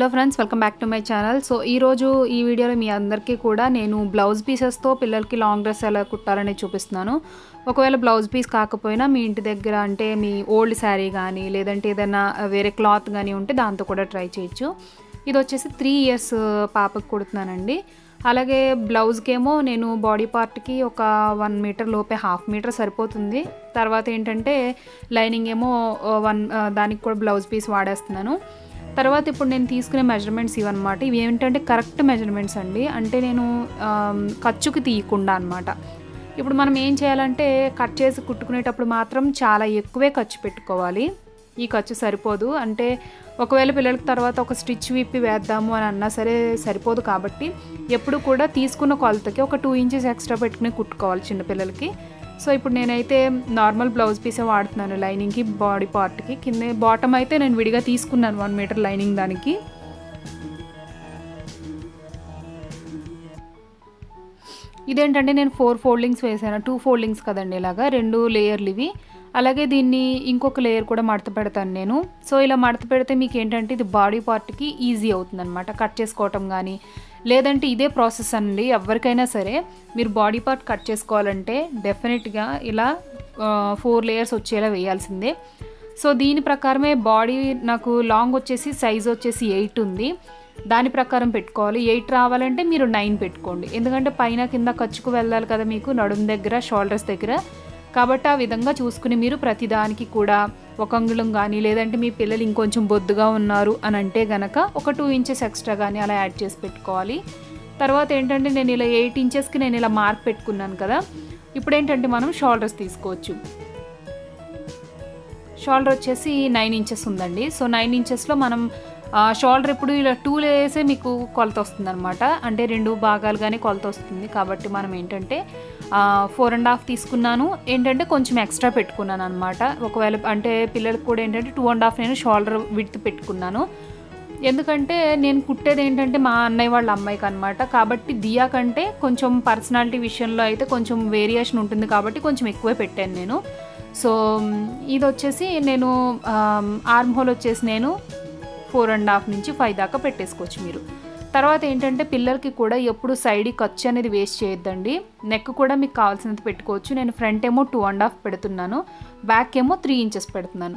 hello friends welcome back to my channel so ఈరోజు ఈ వీడియోలో మీ అందరికీ కూడా నేను బ్లౌజ్ పీసెస్తో పిల్లలకి లాంగ్ డ్రెస్ ఎలా కుట్టాలని చూపిస్తున్నాను ఒకవేళ బ్లౌజ్ పీస్ కాకపోయినా మీ ఇంటి దగ్గర అంటే మీ ఓల్డ్ శారీ కానీ లేదంటే ఏదైనా వేరే క్లాత్ కానీ ఉంటే దాంతో కూడా ట్రై చేయొచ్చు ఇది వచ్చేసి త్రీ ఇయర్స్ పాపకు కుడుతున్నానండి అలాగే బ్లౌజ్కి ఏమో నేను బాడీ పార్ట్కి ఒక వన్ మీటర్ లోపే హాఫ్ మీటర్ సరిపోతుంది తర్వాత ఏంటంటే లైనింగ్ ఏమో వన్ దానికి కూడా బ్లౌజ్ పీస్ వాడేస్తున్నాను తర్వాత ఇప్పుడు నేను తీసుకునే మెజర్మెంట్స్ ఇవన్నమాట ఇవి ఏంటంటే కరెక్ట్ మెజర్మెంట్స్ అండి అంటే నేను ఆమ్, ఖర్చుకి తీయకుండా అనమాట ఇప్పుడు మనం ఏం చేయాలంటే కట్ చేసి కుట్టుకునేటప్పుడు మాత్రం చాలా ఎక్కువే ఖర్చు పెట్టుకోవాలి ఈ ఖర్చు సరిపోదు అంటే ఒకవేళ పిల్లలకి తర్వాత ఒక స్టిచ్ విప్పి వేద్దాము అని అన్నా సరే సరిపోదు కాబట్టి ఎప్పుడు కూడా తీసుకున్న కొలతకి ఒక టూ ఇంచెస్ ఎక్స్ట్రా పెట్టుకుని కుట్టుకోవాలి చిన్నపిల్లలకి సో ఇప్పుడు నేనైతే నార్మల్ బ్లౌజ్ పీసే వాడుతున్నాను లైనింగ్కి బాడీ పార్ట్కి కింద బాటమ్ అయితే నేను విడిగా తీసుకున్నాను వన్ మీటర్ లైనింగ్ దానికి ఇదేంటంటే నేను ఫోర్ ఫోల్డింగ్స్ వేసాను టూ ఫోల్డింగ్స్ కదండి ఇలాగా రెండు లేయర్లు ఇవి అలాగే దీన్ని ఇంకొక లేయర్ కూడా మడత పెడతాను నేను సో ఇలా మడత పెడితే మీకు ఏంటంటే ఇది బాడీ పార్ట్కి ఈజీ అవుతుంది అనమాట కట్ చేసుకోవటం కానీ లేదంటే ఇదే ప్రాసెస్ అండి ఎవరికైనా సరే మీరు బాడీ పార్ట్ కట్ చేసుకోవాలంటే డెఫినెట్గా ఇలా ఫోర్ లేయర్స్ వచ్చేలా వేయాల్సిందే సో దీని ప్రకారమే బాడీ నాకు లాంగ్ వచ్చేసి సైజ్ వచ్చేసి ఎయిట్ ఉంది దాని ప్రకారం పెట్టుకోవాలి ఎయిట్ రావాలంటే మీరు నైన్ పెట్టుకోండి ఎందుకంటే పైన కింద ఖర్చుకు వెళ్ళాలి కదా మీకు నడుము దగ్గర షోల్డర్స్ దగ్గర కాబట్టి ఆ విధంగా చూసుకుని మీరు ప్రతిదానికి కూడా ఒక అంగుళం కానీ లేదంటే మీ పిల్లలు ఇంకొంచెం బొద్దుగా ఉన్నారు అని అంటే గనక ఒక టూ ఇంచెస్ ఎక్స్ట్రా కానీ అలా యాడ్ చేసి పెట్టుకోవాలి తర్వాత ఏంటంటే నేను ఇలా ఎయిట్ ఇంచెస్కి నేను ఇలా మార్క్ పెట్టుకున్నాను కదా ఇప్పుడు ఏంటంటే మనం షోల్డర్స్ తీసుకోవచ్చు షోల్డర్ వచ్చేసి నైన్ ఇంచెస్ ఉందండి సో నైన్ ఇంచెస్లో మనం షోల్డర్ ఇప్పుడు ఇలా టూ లేసే మీకు కొలత వస్తుంది అనమాట అంటే రెండు భాగాలుగానే కొలత వస్తుంది కాబట్టి మనం ఏంటంటే ఫోర్ అండ్ హాఫ్ తీసుకున్నాను ఏంటంటే కొంచెం ఎక్స్ట్రా పెట్టుకున్నాను అనమాట ఒకవేళ అంటే పిల్లలకు కూడా ఏంటంటే టూ అండ్ హాఫ్ నేను షోల్డర్ విడ్త్ పెట్టుకున్నాను ఎందుకంటే నేను కుట్టేది ఏంటంటే మా అన్నయ్య వాళ్ళ అమ్మాయికి అనమాట కాబట్టి దియా కంటే కొంచెం పర్సనాలిటీ విషయంలో అయితే కొంచెం వేరియేషన్ ఉంటుంది కాబట్టి కొంచెం ఎక్కువే పెట్టాను నేను సో ఇది వచ్చేసి నేను ఆర్మ్ హోల్ వచ్చేసి నేను ఫోర్ అండ్ హాఫ్ నుంచి ఫైవ్ దాకా పెట్టేసుకోవచ్చు మీరు తర్వాత ఏంటంటే పిల్లలకి కూడా ఎప్పుడు సైడ్ ఖర్చు అనేది వేస్ట్ చేయొద్దండి నెక్ కూడా మీకు కావాల్సినంత పెట్టుకోవచ్చు నేను ఫ్రంట్ ఏమో టూ అండ్ హాఫ్ పెడుతున్నాను బ్యాక్ ఏమో త్రీ ఇంచెస్ పెడుతున్నాను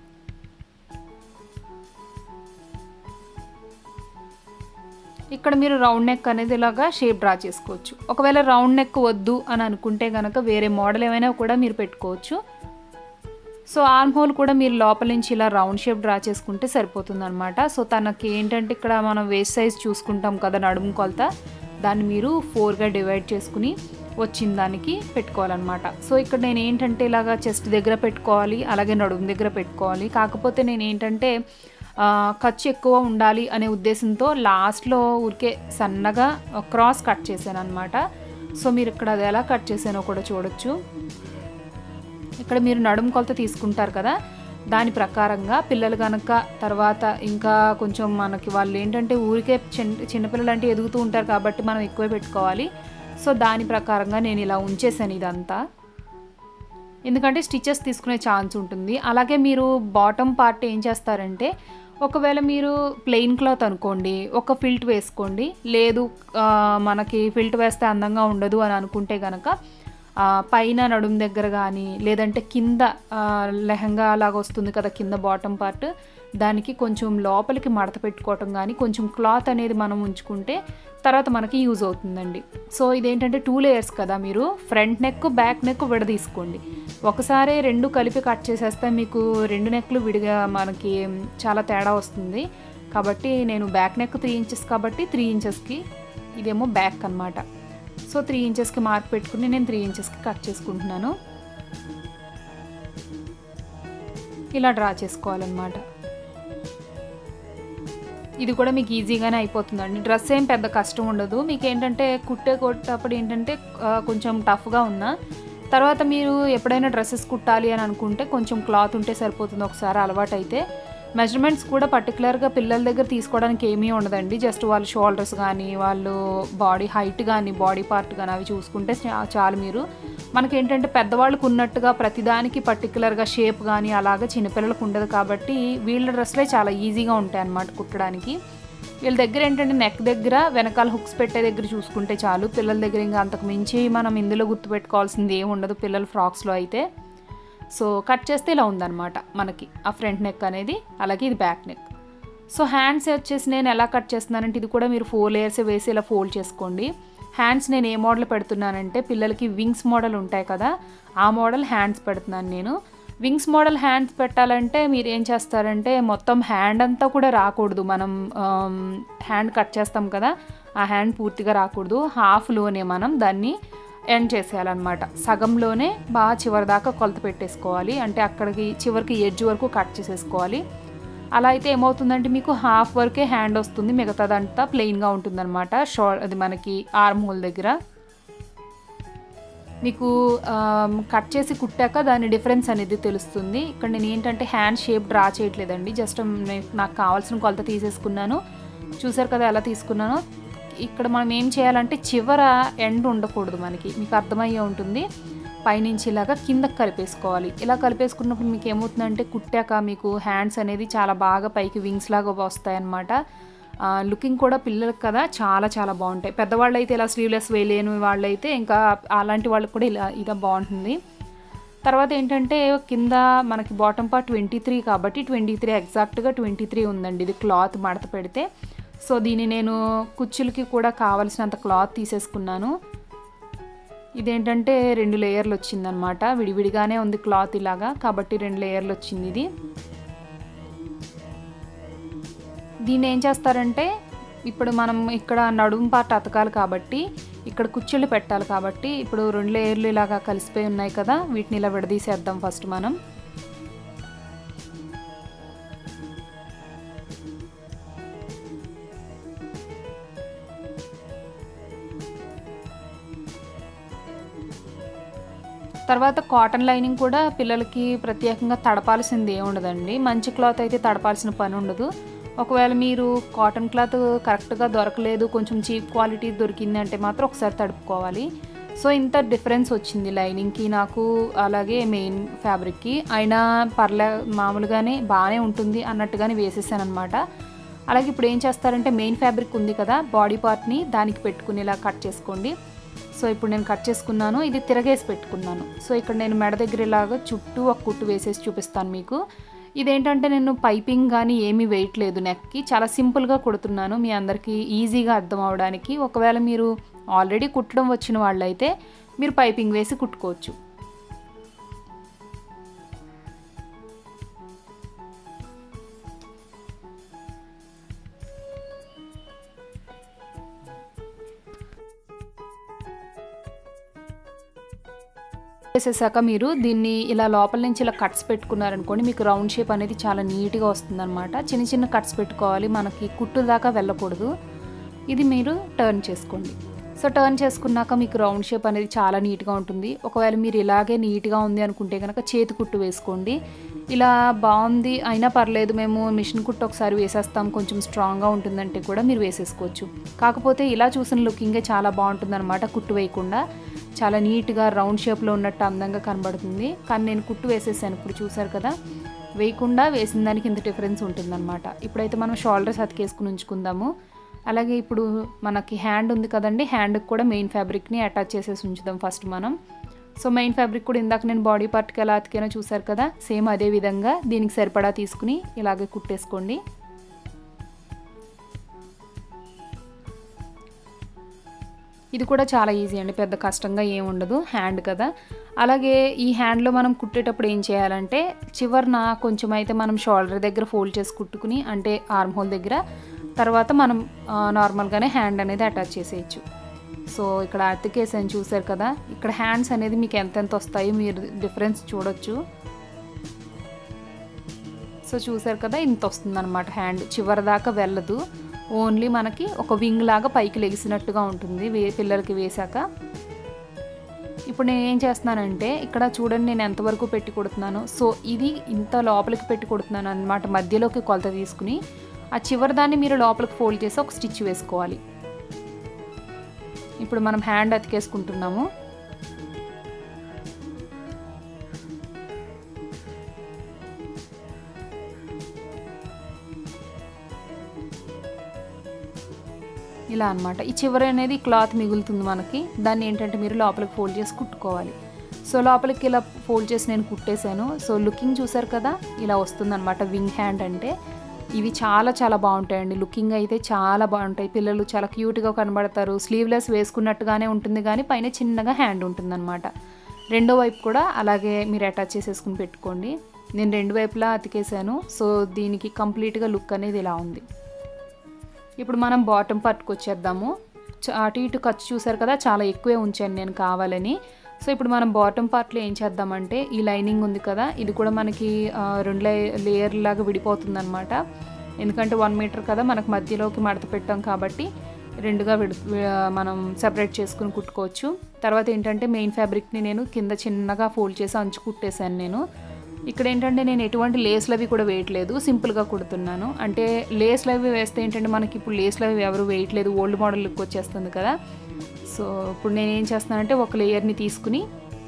ఇక్కడ మీరు రౌండ్ నెక్ అనేది ఇలాగా షేప్ డ్రా చేసుకోవచ్చు ఒకవేళ రౌండ్ నెక్ వద్దు అని అనుకుంటే కనుక వేరే మోడల్ ఏమైనా కూడా మీరు పెట్టుకోవచ్చు సో ఆర్మ్ హోల్ కూడా మీరు లోపల నుంచి ఇలా రౌండ్ షేప్ డ్రా చేసుకుంటే సరిపోతుంది అనమాట సో తనకి ఏంటంటే ఇక్కడ మనం వేస్ట్ సైజ్ చూసుకుంటాం కదా నడుము కొలత దాన్ని మీరు ఫోర్గా డివైడ్ చేసుకుని వచ్చిన దానికి పెట్టుకోవాలన్నమాట సో ఇక్కడ నేను ఏంటంటే ఇలాగా చెస్ట్ దగ్గర పెట్టుకోవాలి అలాగే నడుము దగ్గర పెట్టుకోవాలి కాకపోతే నేను ఏంటంటే ఆ, ఖర్చు ఎక్కువ ఉండాలి అనే ఉద్దేశంతో లాస్ట్లో ఊరికే సన్నగా క్రాస్ కట్ చేశాను అనమాట సో మీరు ఇక్కడ అది ఎలా కట్ చేశానో కూడా చూడొచ్చు ఇక్కడ మీరు నడుము కొలత తీసుకుంటారు కదా దాని ప్రకారంగా పిల్లలు కనుక తర్వాత ఇంకా కొంచెం మనకి వాళ్ళు ఏంటంటే ఊరికే చిన్న చిన్నపిల్లలు అంటే ఎదుగుతూ ఉంటారు కాబట్టి మనం ఎక్కువే పెట్టుకోవాలి సో దాని ప్రకారంగా నేను ఇలా ఉంచేసాను ఇదంతా ఎందుకంటే స్టిచెస్ తీసుకునే ఛాన్స్ ఉంటుంది అలాగే మీరు బాటమ్ పార్ట్ ఏం చేస్తారంటే ఒకవేళ మీరు ప్లెయిన్ క్లాత్ అనుకోండి ఒక ఫిల్ట్ వేసుకోండి లేదు ఆ, మనకి ఫిల్ట్ వేస్తే అందంగా ఉండదు అని అనుకుంటే కనుక ఆ, పైన నడుము దగ్గర కానీ లేదంటే కింద ఆ, లెహంగా లాగా వస్తుంది కదా కింద బాటమ్ పార్ట్ దానికి కొంచెం లోపలికి మడత పెట్టుకోవటం కానీ కొంచెం క్లాత్ అనేది మనం ఉంచుకుంటే తర్వాత మనకి యూజ్ అవుతుందండి సో ఇదేంటంటే టూ లేయర్స్ కదా మీరు ఫ్రంట్ నెక్ బ్యాక్ నెక్ విడదీసుకోండి ఒకసారి రెండు కలిపి కట్ చేసేస్తే మీకు రెండు నెక్లు విడిగా మనకి చాలా తేడా వస్తుంది కాబట్టి నేను బ్యాక్ నెక్ త్రీ ఇంచెస్ కాబట్టి త్రీ ఇంచెస్కి ఇదేమో బ్యాక్ అన్నమాట సో త్రీ ఇంచెస్కి మార్క్ పెట్టుకుని నేను త్రీ ఇంచెస్కి కట్ చేసుకుంటున్నాను ఇలా డ్రా చేసుకోవాలన్నమాట ఇది కూడా మీకు ఈజీగానే అయిపోతుందండి డ్రెస్ ఏం పెద్ద కష్టం ఉండదు మీకు ఏంటంటే కుట్టే కొట్టేటప్పుడు ఏంటంటే ఆ, కొంచెం టఫ్గా ఉన్నా తర్వాత మీరు ఎప్పుడైనా డ్రెస్సెస్ కుట్టాలి అని అనుకుంటే కొంచెం క్లాత్ ఉంటే సరిపోతుంది ఒకసారి అలవాటు అయితే మెజర్మెంట్స్ కూడా పర్టికులర్గా పిల్లల దగ్గర తీసుకోవడానికి ఏమీ ఉండదండి జస్ట్ వాళ్ళ షోల్డర్స్ కానీ వాళ్ళు బాడీ హైట్ కానీ బాడీ పార్ట్ కానీ అవి చూసుకుంటే చా- చాలు మీరు మనకి ఏంటంటే పెద్దవాళ్ళకు ఉన్నట్టుగా ప్రతిదానికి పర్టికులర్గా షేప్ కానీ అలాగా చిన్నపిల్లలకు ఉండదు కాబట్టి వీళ్ళ డ్రెస్లే చాలా ఈజీగా ఉంటాయి అన్నమాట కుట్టడానికి వీళ్ళ దగ్గర ఏంటంటే నెక్ దగ్గర వెనకాల హుక్స్ పెట్టే దగ్గర చూసుకుంటే చాలు పిల్లల దగ్గర ఇంకా అంతకు మించి మనం ఇందులో గుర్తుపెట్టుకోవాల్సింది ఏమి ఉండదు పిల్లల ఫ్రాక్స్లో అయితే సో కట్ చేస్తే ఇలా ఉందన్నమాట మనకి ఆ ఫ్రంట్ నెక్ అనేది అలాగే ఇది బ్యాక్ నెక్ సో హ్యాండ్స్ వచ్చేసి నేను ఎలా కట్ చేస్తున్నానంటే ఇది కూడా మీరు ఫోర్ లేయర్స్ వేసి ఇలా ఫోల్డ్ చేసుకోండి హ్యాండ్స్ నేను ఏ మోడల్ పెడుతున్నానంటే పిల్లలకి వింగ్స్ మోడల్ ఉంటాయి కదా ఆ మోడల్ హ్యాండ్స్ పెడుతున్నాను నేను వింగ్స్ మోడల్ హ్యాండ్స్ పెట్టాలంటే మీరు ఏం చేస్తారంటే మొత్తం హ్యాండ్ అంతా కూడా రాకూడదు మనం హ్యాండ్ కట్ చేస్తాం కదా ఆ హ్యాండ్ పూర్తిగా రాకూడదు హాఫ్లోనే మనం దాన్ని ఎండ్ చేసేయాలన్నమాట సగంలోనే బాగా చివరి దాకా కొలత పెట్టేసుకోవాలి అంటే అక్కడికి చివరికి ఎడ్జ్ వరకు కట్ చేసేసుకోవాలి అలా అయితే ఏమవుతుందంటే మీకు హాఫ్ వరకే హ్యాండ్ వస్తుంది మిగతాదంతా ప్లెయిన్గా ఉంటుందన్నమాట షో అది మనకి ఆర్మ్ హోల్ దగ్గర మీకు కట్ చేసి కుట్టాక దాని డిఫరెన్స్ అనేది తెలుస్తుంది ఇక్కడ నేను ఏంటంటే హ్యాండ్ షేప్ డ్రా చేయట్లేదండి జస్ట్ నాకు కావాల్సిన కొలత తీసేసుకున్నాను చూసారు కదా ఎలా తీసుకున్నానో ఇక్కడ మనం ఏం చేయాలంటే చివర ఎండ్ ఉండకూడదు మనకి మీకు అర్థమయ్యే ఉంటుంది పైనుంచి ఇలాగా కిందకి కలిపేసుకోవాలి ఇలా కలిపేసుకున్నప్పుడు మీకు ఏమవుతుందంటే కుట్టాక మీకు హ్యాండ్స్ అనేది చాలా బాగా పైకి వింగ్స్ లాగా వస్తాయన్నమాట లుకింగ్ కూడా పిల్లలకు కదా చాలా చాలా బాగుంటాయి పెద్దవాళ్ళు అయితే ఇలా స్లీవ్లెస్ వేయలేని వాళ్ళైతే ఇంకా అలాంటి వాళ్ళకి కూడా ఇలా ఇలా బాగుంటుంది తర్వాత ఏంటంటే కింద మనకి బాటమ్ పార్ట్ ట్వంటీ త్రీ కాబట్టి ట్వంటీ త్రీ ఎగ్జాక్ట్గా ట్వంటీ త్రీ ఉందండి ఇది క్లాత్ మడత పెడితే సో దీన్ని నేను కుచ్చులకి కూడా కావలసినంత క్లాత్ తీసేసుకున్నాను ఇదేంటంటే రెండు లేయర్లు వచ్చిందనమాట విడివిడిగానే ఉంది క్లాత్ ఇలాగా కాబట్టి రెండు లేయర్లు వచ్చింది ఇది దీన్ని ఏం చేస్తారంటే ఇప్పుడు మనం ఇక్కడ నడుము పార్ట్ అతకాలి కాబట్టి ఇక్కడ కుచ్చుళ్ళు పెట్టాలి కాబట్టి ఇప్పుడు రెండు లేయర్లు ఇలాగా కలిసిపోయి ఉన్నాయి కదా వీటిని ఇలా విడదీసేద్దాం ఫస్ట్ మనం తర్వాత కాటన్ లైనింగ్ కూడా పిల్లలకి ప్రత్యేకంగా తడపాల్సింది ఏమి ఉండదండి మంచి క్లాత్ అయితే తడపాల్సిన పని ఉండదు ఒకవేళ మీరు కాటన్ క్లాత్ కరెక్ట్గా దొరకలేదు కొంచెం చీప్ క్వాలిటీ దొరికింది అంటే మాత్రం ఒకసారి తడుపుకోవాలి సో ఇంత డిఫరెన్స్ వచ్చింది లైనింగ్కి నాకు అలాగే మెయిన్ ఫ్యాబ్రిక్కి అయినా పర్లే మామూలుగానే బాగానే ఉంటుంది అన్నట్టుగానే వేసేసాను అనమాట అలాగే ఇప్పుడు ఏం చేస్తారంటే మెయిన్ ఫ్యాబ్రిక్ ఉంది కదా బాడీ పార్ట్ని దానికి పెట్టుకునేలా కట్ చేసుకోండి సో ఇప్పుడు నేను కట్ చేసుకున్నాను ఇది తిరగేసి పెట్టుకున్నాను సో ఇక్కడ నేను మెడ దగ్గర ఇలాగా చుట్టూ ఒక కుట్టు వేసేసి చూపిస్తాను మీకు ఇదేంటంటే నేను పైపింగ్ కానీ ఏమీ వేయట్లేదు నెక్కి చాలా సింపుల్గా కుడుతున్నాను మీ అందరికీ ఈజీగా అర్థం అవడానికి ఒకవేళ మీరు ఆల్రెడీ కుట్టడం వచ్చిన వాళ్ళైతే మీరు పైపింగ్ వేసి కుట్టుకోవచ్చు వేసేసాక మీరు దీన్ని ఇలా లోపల నుంచి ఇలా కట్స్ పెట్టుకున్నారనుకోండి మీకు రౌండ్ షేప్ అనేది చాలా నీట్గా వస్తుందన్నమాట చిన్న చిన్న కట్స్ పెట్టుకోవాలి మనకి కుట్టు దాకా వెళ్ళకూడదు ఇది మీరు టర్న్ చేసుకోండి సో టర్న్ చేసుకున్నాక మీకు రౌండ్ షేప్ అనేది చాలా నీట్గా ఉంటుంది ఒకవేళ మీరు ఇలాగే నీట్గా ఉంది అనుకుంటే కనుక చేతి కుట్టు వేసుకోండి ఇలా బాగుంది అయినా పర్లేదు మేము మిషన్ కుట్టు ఒకసారి వేసేస్తాం కొంచెం స్ట్రాంగ్గా ఉంటుందంటే కూడా మీరు వేసేసుకోవచ్చు కాకపోతే ఇలా చూసిన లుకింగే చాలా బాగుంటుంది అనమాట కుట్టు వేయకుండా చాలా నీట్గా రౌండ్ షేప్లో ఉన్నట్టు అందంగా కనబడుతుంది కానీ నేను కుట్టు వేసేసాను ఇప్పుడు చూసారు కదా వేయకుండా వేసిన దానికి ఇంత డిఫరెన్స్ ఉంటుందన్నమాట ఇప్పుడైతే మనం షోల్డర్స్ అతికేసుకుని ఉంచుకుందాము అలాగే ఇప్పుడు మనకి హ్యాండ్ ఉంది కదండి హ్యాండ్కి కూడా మెయిన్ ఫ్యాబ్రిక్ని అటాచ్ చేసేసి ఉంచుదాం ఫస్ట్ మనం సో మెయిన్ ఫ్యాబ్రిక్ కూడా ఇందాక నేను బాడీ పార్ట్కి ఎలా అతికానో చూసారు కదా సేమ్ అదే విధంగా దీనికి సరిపడా తీసుకుని ఇలాగే కుట్టేసుకోండి ఇది కూడా చాలా ఈజీ అండి పెద్ద కష్టంగా ఏం ఉండదు హ్యాండ్ కదా అలాగే ఈ హ్యాండ్లో మనం కుట్టేటప్పుడు ఏం చేయాలంటే చివరిన కొంచెం అయితే మనం షోల్డర్ దగ్గర ఫోల్డ్ చేసి కుట్టుకుని అంటే ఆర్మ్ హోల్ దగ్గర తర్వాత మనం నార్మల్గానే హ్యాండ్ అనేది అటాచ్ చేసేయచ్చు సో ఇక్కడ అతికేసాను చూసారు కదా ఇక్కడ హ్యాండ్స్ అనేది మీకు ఎంతెంత వస్తాయో మీరు డిఫరెన్స్ చూడొచ్చు సో చూసారు కదా ఇంత వస్తుందన్నమాట హ్యాండ్ చివరి దాకా వెళ్ళదు ఓన్లీ మనకి ఒక వింగ్ లాగా పైకి లెగిసినట్టుగా ఉంటుంది వే పిల్లలకి వేశాక ఇప్పుడు నేను ఏం చేస్తున్నానంటే ఇక్కడ చూడండి నేను ఎంతవరకు పెట్టి కొడుతున్నాను సో ఇది ఇంత లోపలికి పెట్టి కొడుతున్నాను అనమాట మధ్యలోకి కొలత తీసుకుని ఆ చివరి దాన్ని మీరు లోపలికి ఫోల్డ్ చేసి ఒక స్టిచ్ వేసుకోవాలి ఇప్పుడు మనం హ్యాండ్ అతికేసుకుంటున్నాము ఇలా అనమాట ఈ చివరి అనేది క్లాత్ మిగులుతుంది మనకి దాన్ని ఏంటంటే మీరు లోపలికి ఫోల్డ్ చేసి కుట్టుకోవాలి సో లోపలికి ఇలా ఫోల్డ్ చేసి నేను కుట్టేశాను సో లుకింగ్ చూసారు కదా ఇలా వస్తుందన్నమాట వింగ్ హ్యాండ్ అంటే ఇవి చాలా చాలా బాగుంటాయండి లుకింగ్ అయితే చాలా బాగుంటాయి పిల్లలు చాలా క్యూట్గా కనబడతారు స్లీవ్లెస్ వేసుకున్నట్టుగానే ఉంటుంది కానీ పైన చిన్నగా హ్యాండ్ ఉంటుందన్నమాట రెండో వైపు కూడా అలాగే మీరు అటాచ్ చేసేసుకుని పెట్టుకోండి నేను రెండు వైపులా అతికేసాను సో దీనికి కంప్లీట్గా లుక్ అనేది ఇలా ఉంది ఇప్పుడు మనం బాటమ్ పార్ట్కి వచ్చేద్దాము చ- అటు ఇటు ఖర్చు చూసారు కదా చాలా ఎక్కువే ఉంచాను నేను కావాలని సో ఇప్పుడు మనం బాటమ్ పార్ట్లో ఏం చేద్దామంటే ఈ లైనింగ్ ఉంది కదా ఇది కూడా మనకి ఆ, రెండు లే లేయర్ లాగా విడిపోతుంది అనమాట ఎందుకంటే వన్ మీటర్ కదా మనకు మధ్యలోకి మడత పెట్టాం కాబట్టి రెండుగా విడి వి- మనం సెపరేట్ చేసుకుని కుట్టుకోవచ్చు తర్వాత ఏంటంటే మెయిన్ ఫ్యాబ్రిక్ని నేను కింద చిన్నగా ఫోల్డ్ చేసి అంచు కుట్టేశాను నేను ఇక్కడ ఏంటంటే నేను ఎటువంటి లేస్లు అవి కూడా వేయట్లేదు సింపుల్గా కుడుతున్నాను అంటే లేస్లు అవి వేస్తే ఏంటంటే మనకి ఇప్పుడు లేస్లు అవి ఎవరు వేయట్లేదు ఓల్డ్ మోడల్ లుక్ వచ్చేస్తుంది కదా సో ఇప్పుడు నేను ఏం చేస్తున్నానంటే ఒక లేయర్ని తీసుకుని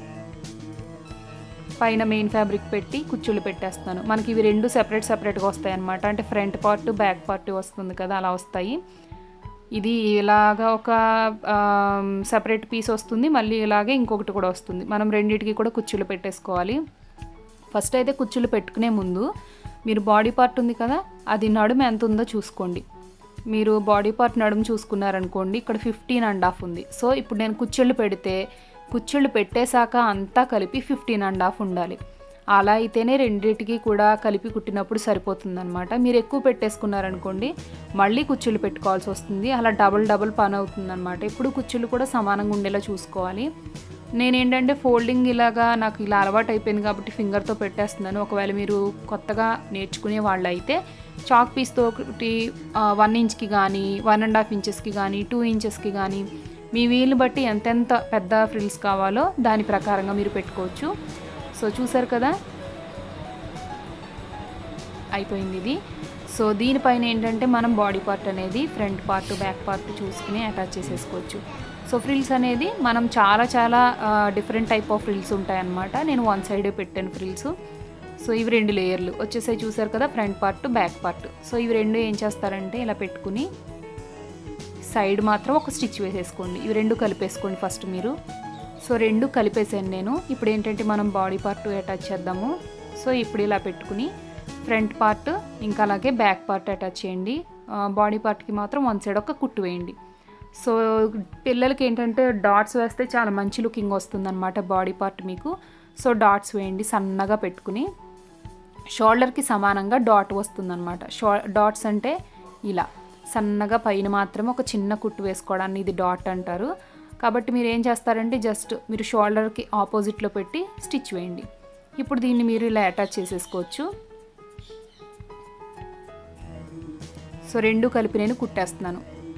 పైన మెయిన్ ఫ్యాబ్రిక్ పెట్టి కుచ్చుళ్ళు పెట్టేస్తాను మనకి ఇవి రెండు సెపరేట్ సెపరేట్గా వస్తాయి అనమాట అంటే ఫ్రంట్ పార్ట్ బ్యాక్ పార్ట్ వస్తుంది కదా అలా వస్తాయి ఇది ఇలాగా ఒక సెపరేట్ పీస్ వస్తుంది మళ్ళీ ఇలాగే ఇంకొకటి కూడా వస్తుంది మనం రెండింటికి కూడా కుచ్చుళ్ళు పెట్టేసుకోవాలి ఫస్ట్ అయితే కుచ్చుళ్ళు పెట్టుకునే ముందు మీరు బాడీ పార్ట్ ఉంది కదా అది నడుము ఎంత ఉందో చూసుకోండి మీరు బాడీ పార్ట్ నడుము చూసుకున్నారనుకోండి ఇక్కడ ఫిఫ్టీన్ అండ్ హాఫ్ ఉంది సో ఇప్పుడు నేను కుచ్చుళ్ళు పెడితే కుచ్చుళ్ళు పెట్టేశాక అంతా కలిపి ఫిఫ్టీన్ అండ్ హాఫ్ ఉండాలి అలా అయితేనే రెండింటికి కూడా కలిపి కుట్టినప్పుడు సరిపోతుందన్నమాట మీరు ఎక్కువ పెట్టేసుకున్నారనుకోండి మళ్ళీ కుచ్చుళ్ళు పెట్టుకోవాల్సి వస్తుంది అలా డబుల్ డబుల్ పని అవుతుందన్నమాట ఇప్పుడు కుచ్చుళ్ళు కూడా సమానంగా ఉండేలా చూసుకోవాలి నేనేంటంటే ఫోల్డింగ్ ఇలాగా నాకు ఇలా అలవాటు అయిపోయింది కాబట్టి ఫింగర్తో పెట్టేస్తున్నాను ఒకవేళ మీరు కొత్తగా నేర్చుకునే వాళ్ళు అయితే చాక్ పీస్తో ఒకటి వన్ ఇంచ్కి కానీ వన్ అండ్ హాఫ్ ఇంచెస్కి కానీ టూ ఇంచెస్కి కానీ మీ వీలు బట్టి ఎంతెంత పెద్ద ఫ్రిల్స్ కావాలో దాని ప్రకారంగా మీరు పెట్టుకోవచ్చు సో చూసారు కదా అయిపోయింది ఇది సో దీనిపైన ఏంటంటే మనం బాడీ పార్ట్ అనేది ఫ్రంట్ పార్ట్ బ్యాక్ పార్ట్ చూసుకుని అటాచ్ చేసేసుకోవచ్చు సో ఫ్రిల్స్ అనేది మనం చాలా చాలా డిఫరెంట్ టైప్ ఆఫ్ ఫ్రిల్స్ ఉంటాయన్నమాట నేను వన్ సైడే పెట్టాను ఫ్రిల్స్ సో ఇవి రెండు లేయర్లు వచ్చేసాయి చూసారు కదా front part back part so ఇవి రెండు ఏం చేస్తారంటే ఇలా పెట్టుకుని సైడ్ మాత్రం ఒక స్టిచ్ వేసేసుకోండి ఇవి రెండు కలిపేసుకోండి ఫస్ట్ మీరు సో రెండు కలిపేసాను నేను ఇప్పుడు ఏంటంటే మనం బాడీ పార్ట్ అటాచ్ చేద్దాము సో ఇప్పుడు ఇలా పెట్టుకుని ఫ్రంట్ పార్ట్ ఇంకా అలాగే బ్యాక్ పార్ట్ అటాచ్ చేయండి బాడీ పార్ట్కి మాత్రం వన్ సైడ్ ఒక కుట్టు వేయండి సో పిల్లలకి ఏంటంటే డాట్స్ వేస్తే చాలా మంచి లుకింగ్ వస్తుందన్నమాట బాడీ పార్ట్ మీకు సో డాట్స్ వేయండి సన్నగా పెట్టుకుని షోల్డర్కి సమానంగా డాట్ వస్తుందన్నమాట షో డాట్స్ అంటే ఇలా సన్నగా పైన మాత్రం ఒక చిన్న కుట్టు వేసుకోవడాన్ని ఇది డాట్ అంటారు కాబట్టి మీరు ఏం చేస్తారంటే జస్ట్ మీరు షోల్డర్కి ఆపోజిట్లో పెట్టి స్టిచ్ వేయండి ఇప్పుడు దీన్ని మీరు ఇలా అటాచ్ చేసేసుకోవచ్చు సో రెండు కలిపి నేను కుట్టేస్తున్నాను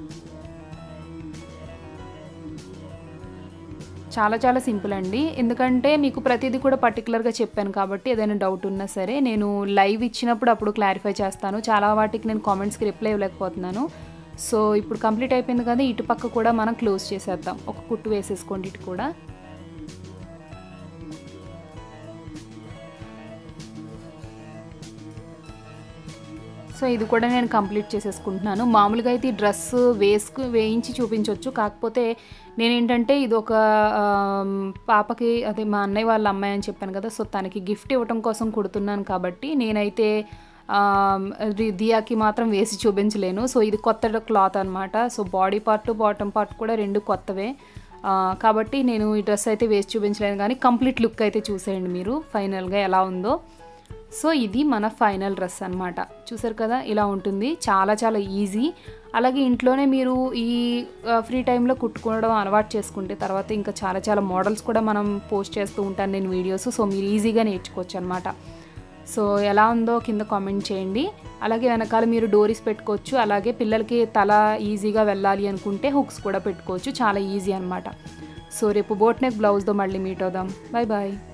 చాలా చాలా సింపుల్ అండి ఎందుకంటే మీకు ప్రతిదీ కూడా పర్టికులర్గా చెప్పాను కాబట్టి ఏదైనా డౌట్ ఉన్నా సరే నేను లైవ్ ఇచ్చినప్పుడు అప్పుడు క్లారిఫై చేస్తాను చాలా వాటికి నేను కామెంట్స్కి రిప్లై ఇవ్వలేకపోతున్నాను సో ఇప్పుడు కంప్లీట్ అయిపోయింది కదా ఇటు పక్క కూడా మనం క్లోజ్ చేసేద్దాం ఒక కుట్టు వేసేసుకోండి ఇటు కూడా సో ఇది కూడా నేను కంప్లీట్ చేసేసుకుంటున్నాను మామూలుగా అయితే ఈ డ్రెస్ వేసుకు వేయించి చూపించవచ్చు కాకపోతే నేనేంటంటే ఇది ఒక ఆమ్, పాపకి అదే మా అన్నయ్య వాళ్ళ అమ్మాయి అని చెప్పాను కదా సో తనకి గిఫ్ట్ ఇవ్వటం కోసం కుడుతున్నాను కాబట్టి నేనైతే ఆమ్, ది- దియాకి మాత్రం వేసి చూపించలేను సో ఇది కొత్త క్లాత్ అనమాట so body part bottom part కూడా రెండు కొత్తవే ఆ, కాబట్టి నేను ఈ డ్రెస్ అయితే వేసి చూపించలేను కానీ కంప్లీట్ లుక్ అయితే చూసేయండి మీరు ఫైనల్గా ఎలా ఉందో సో ఇది మన ఫైనల్ డ్రెస్ అన్నమాట చూసారు కదా ఇలా ఉంటుంది చాలా చాలా ఈజీ అలాగే ఇంట్లోనే మీరు ఈ ఫ్రీ టైంలో కుట్టుకోవడం అలవాటు చేసుకుంటే తర్వాత ఇంకా చాలా చాలా మోడల్స్ కూడా మనం పోస్ట్ చేస్తూ ఉంటాను నేను వీడియోస్ సో మీరు ఈజీగా నేర్చుకోవచ్చు అనమాట సో ఎలా ఉందో కింద కామెంట్ చేయండి అలాగే వెనకాల మీరు డోరీస్ పెట్టుకోవచ్చు అలాగే పిల్లలకి తల ఈజీగా వెళ్ళాలి అనుకుంటే హుక్స్ కూడా పెట్టుకోవచ్చు చాలా ఈజీ అనమాట సో రేపు బోట్ నెక్ బ్లౌజ్తో మళ్ళీ మీట్ అవుదాం బాయ్ బాయ్